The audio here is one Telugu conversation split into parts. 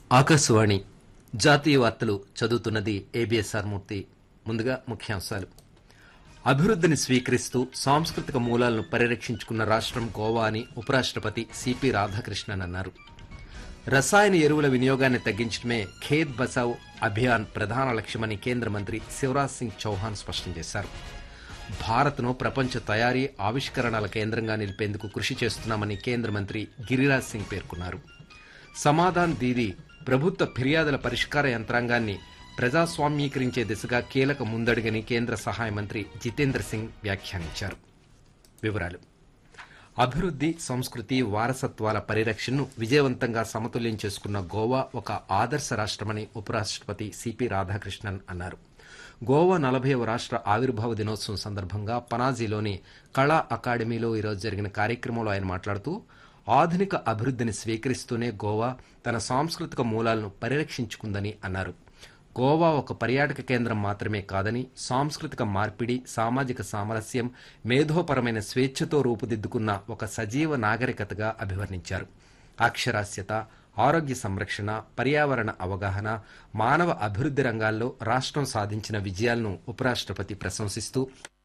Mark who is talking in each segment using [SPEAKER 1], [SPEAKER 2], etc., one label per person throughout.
[SPEAKER 1] ఆకాశవాణి జాతీయ వార్తలు చదువుతున్నది ఏబిఎస్ఆర్ మూర్తి ముందుగా ముఖ్యాంశాలు అభివృద్ధిని స్వీకరిస్తూ సాంస్కృతిక మూలాలను పరిరక్షించుకున్న రాష్ట్రం గోవా అని ఉపరాష్ట్రపతి సిపి రాధాకృష్ణన్ అన్నారు రసాయన ఎరువుల వినియోగాన్ని తగ్గించడమే ఖేత్ బచావ్ అభియాన్ ప్రధాన లక్ష్యమని కేంద్ర మంత్రి శివరాజ్ సింగ్ చౌహాన్ స్పష్టం చేశారు భారత్ను ప్రపంచ తయారీ ఆవిష్కరణల కేంద్రంగా నిలిపేందుకు కృషి చేస్తున్నామని కేంద్ర మంత్రి గిరిరాజ్ సింగ్ పేర్కొన్నారు సమాధాన్ దీది ప్రభుత్వ ఫిర్యాదుల పరిష్కార యంత్రాంగాన్ని ప్రజాస్వామ్యీకరించే దిశగా కీలక ముందడుగని కేంద్ర సహాయ మంత్రి జితేంద్ర సింగ్ వ్యాఖ్యానించారు వివరాలు అభివృద్ధి సంస్కృతి వారసత్వాల పరిరక్షణను విజయవంతంగా సమతుల్యం చేసుకున్న గోవా ఒక ఆదర్శ రాష్ట్రమని ఉపరాష్ట్రపతి సిపి రాధాకృష్ణన్ అన్నారు గోవా నలభైవ రాష్ట్ర ఆవిర్భావ దినోత్సవం సందర్భంగా పనాజీలోని కళా అకాడమీలో ఈరోజు జరిగిన కార్యక్రమంలో ఆయన మాట్లాడుతూ ఆధునిక అభివృద్ధిని స్వీకరిస్తూనే గోవా తన సాంస్కృతిక మూలాలను పరిరక్షించుకుందని అన్నారు గోవా ఒక పర్యాటక కేంద్రం మాత్రమే కాదని సాంస్కృతిక మార్పిడి సామాజిక సామరస్యం మేధోపరమైన స్వేచ్ఛతో రూపుదిద్దుకున్న ఒక సజీవ నాగరికతగా అభివర్ణించారు అక్షరాస్యత ఆరోగ్య సంరక్షణ పర్యావరణ అవగాహన మానవ అభివృద్ధి రంగాల్లో రాష్ట్రం సాధించిన విజయాలను ఉపరాష్ట్రపతి ప్రశంసిస్తూ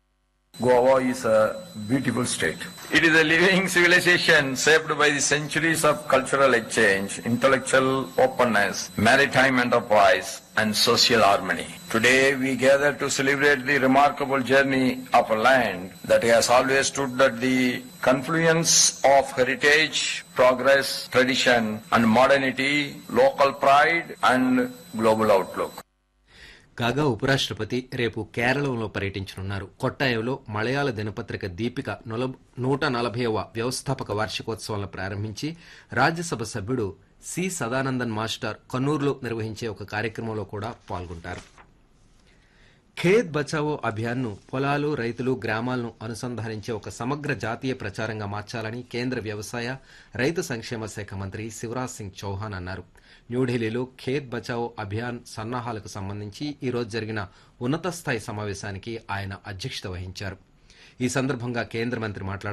[SPEAKER 2] Goa is a beautiful state. It is a living civilization shaped by the centuries of cultural exchange, intellectual openness, maritime enterprise, and social harmony. Today we gather to celebrate the remarkable journey of a land that has always stood at the confluence of heritage, progress, tradition, and modernity, local pride, and global outlook.
[SPEAKER 1] కాగా ఉపరాష్ట్రపతి రేపు కేరళంలో పర్యటించనున్నారు కొట్టాయంలో మలయాళ దినపత్రిక దీపిక నొల- నూట నలభైవ వ్యవస్థాపక వార్షికోత్సవాలను ప్రారంభించి రాజ్యసభ సభ్యుడు సి సదానందన్ మాస్టర్ కన్నూరులో నిర్వహించే ఒక కార్యక్రమంలో కూడా పాల్గొంటారు ఖేత్ బచావో అభియాన్ను పొలాలు రైతులు గ్రామాలను అనుసంధానించే ఒక సమగ్ర జాతీయ ప్రచారంగా మార్చాలని కేంద్ర వ్యవసాయ రైతు సంక్షేమ శాఖ మంత్రి శివరాజ్ సింగ్ చౌహాన్ అన్నారు న్యూఢిల్లీలో ఖేత్ బచావో అభియాన్ సన్నాహాలకు సంబంధించి ఈ రోజు జరిగిన ఉన్నత స్థాయి సమావేశానికి ఆయన అధ్యక్షత వహించారు ఈ సందర్భంగా కేంద్ర మంత్రి మాట్లాడుతూ